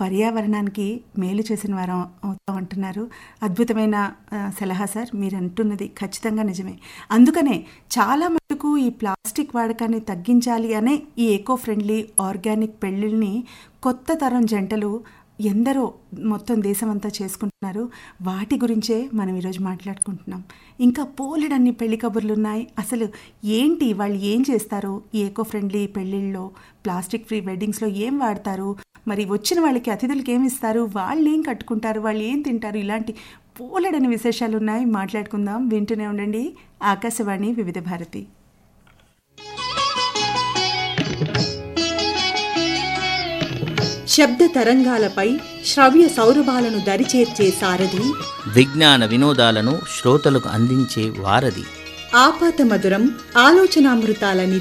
పర్యావరణానికి మేలు చేసిన వారం అవుతాం అంటున్నారు అద్భుతమైన ఆ, సలహా సార్ మీరు అంటున్నది ఖచ్చితంగా నిజమే అందుకనే చాలా మటుకు ఈ ప్లాస్టిక్ వాడకాన్ని తగ్గించాలి అనే ఈ ఎకో ఫ్రెండ్లీ ఆర్గానిక్ పెళ్ళిళ్ళని కొత్త తరం జంటలు ఎందరో మొత్తం దేశమంతా చేసుకుంటున్నారు వాటి గురించే మనం ఈరోజు మాట్లాడుకుంటున్నాం ఇంకా పోలెడన్ని పెళ్లి కబుర్లు ఉన్నాయి అసలు ఏంటి వాళ్ళు ఏం చేస్తారు ఈ ఎకో ఫ్రెండ్లీ పెళ్ళిళ్ళలో ప్లాస్టిక్ ఫ్రీ వెడ్డింగ్స్లో ఏం వాడతారు మరి వచ్చిన వాళ్ళకి అతిథులకి ఏమి ఇస్తారు వాళ్ళు ఏం కట్టుకుంటారు వాళ్ళు ఏం తింటారు ఇలాంటి పోలెడని విశేషాలు ఉన్నాయి మాట్లాడుకుందాం వింటూనే ఉండండి ఆకాశవాణి వివిధ భారతి శబ్ద తరంగాలపై శ్రవ్య సౌరభాలను దరిచేర్చే సారథి విజ్ఞాన వినోదాలను శ్రోతలకు అందించే వారధి ఆపాత మధురం ఆలోచనామృతాల